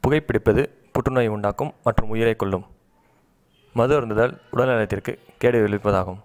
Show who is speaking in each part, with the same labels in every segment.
Speaker 1: புகைப்பிடிப்பது புற்றுநோய் உண்டாக்கும் மற்றும் உயிரை கொல்லும் மது அருந்துதல் உடல்நலத்திற்கு கேடு விளைவிப்பதாகும்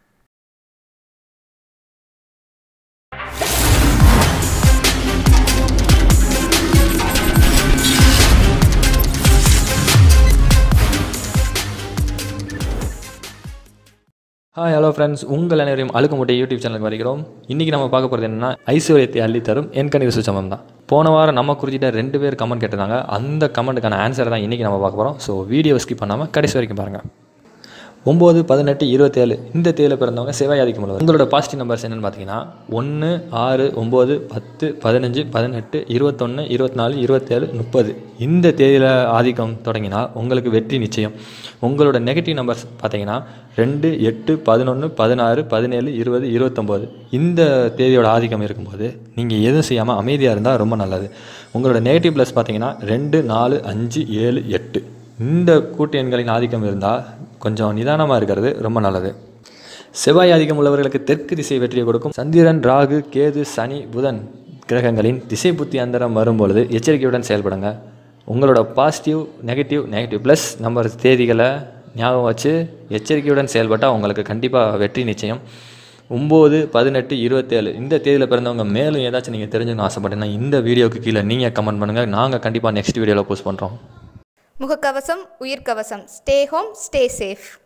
Speaker 2: ஹாய் ஹலோ ஃப்ரெண்ட்ஸ் உங்கள் அனைவரையும் அழுக்க முட்டை யூடியூப் சேனலுக்கு வருகிறோம் இன்றைக்கி நம்ம பார்க்க போகிறது என்னன்னா ஐஸ்வர்யத்தை அள்ளி தரும் என் கணித சுச்சமம் தான் போன வாரம் நம்ம குறிச்சிட்ட ரெண்டு பேர் கமெண்ட் கேட்டிருந்தாங்க அந்த கமெண்ட்டுக்கான ஆன்சர் தான் இன்றைக்கி நம்ம பார்க்க போகிறோம் ஸோ வீடியோ ஸ்கிப் பண்ணாமல் கடைசி வரைக்கும் பாருங்கள் ஒம்பது பதினெட்டு இருபத்தேழு இந்த தேதியில் பிறந்தவங்க செவ்வாயாதிக்கம் உள்ளவர் உங்களோட பாசிட்டிவ் நம்பர்ஸ் என்னென்னு பார்த்தீங்கன்னா ஒன்று ஆறு ஒம்பது பத்து பதினஞ்சு பதினெட்டு இருபத்தொன்று இருபத்தி நாலு இருபத்தேழு முப்பது இந்த தேதியில் ஆதிக்கம் தொடங்கினா உங்களுக்கு வெற்றி நிச்சயம் உங்களோட நெகட்டிவ் நம்பர்ஸ் பார்த்தீங்கன்னா ரெண்டு எட்டு பதினொன்று பதினாறு பதினேழு இருபது இருபத்தொம்போது இந்த தேதியோட ஆதிக்கம் இருக்கும்போது நீங்கள் எதுவும் செய்யாமல் அமைதியாக இருந்தால் ரொம்ப நல்லது உங்களோட நெகட்டிவ் ப்ளஸ் பார்த்தீங்கன்னா ரெண்டு நாலு அஞ்சு ஏழு எட்டு இந்த கூட்டு எண்களின் ஆதிக்கம் இருந்தால் கொஞ்சம் நிதானமாக இருக்கிறது ரொம்ப நல்லது செவ்வாய் ஆதிக்கம் உள்ளவர்களுக்கு தெற்கு திசை வெற்றியை கொடுக்கும் சந்திரன் ராகு கேது சனி புதன் கிரகங்களின் திசை புத்தி அந்தரம் வரும்பொழுது எச்சரிக்கையுடன் செயல்படுங்க உங்களோட positive negative negative plus number தேதிகளை ஞாபகம் வச்சு எச்சரிக்கையுடன் செயல்பட்டால் உங்களுக்கு கண்டிப்பாக வெற்றி நிச்சயம் ஒம்பது பதினெட்டு இருபத்தேழு இந்த தேதியில் பிறந்தவங்க மேலும் ஏதாச்சும் நீங்கள் தெரிஞ்சுக்கணும் ஆசைப்பட்டீங்கன்னா இந்த வீடியோக்கு கீழே நீங்கள் கமெண்ட் பண்ணுங்கள் நாங்கள் கண்டிப்பாக நெக்ஸ்ட் வீடியோவில் போஸ்ட் பண்ணுறோம்
Speaker 3: முகக்கவசம் உயிர்க்கவசம் ஸ்டே ஹோம் ஸ்டே சேஃப்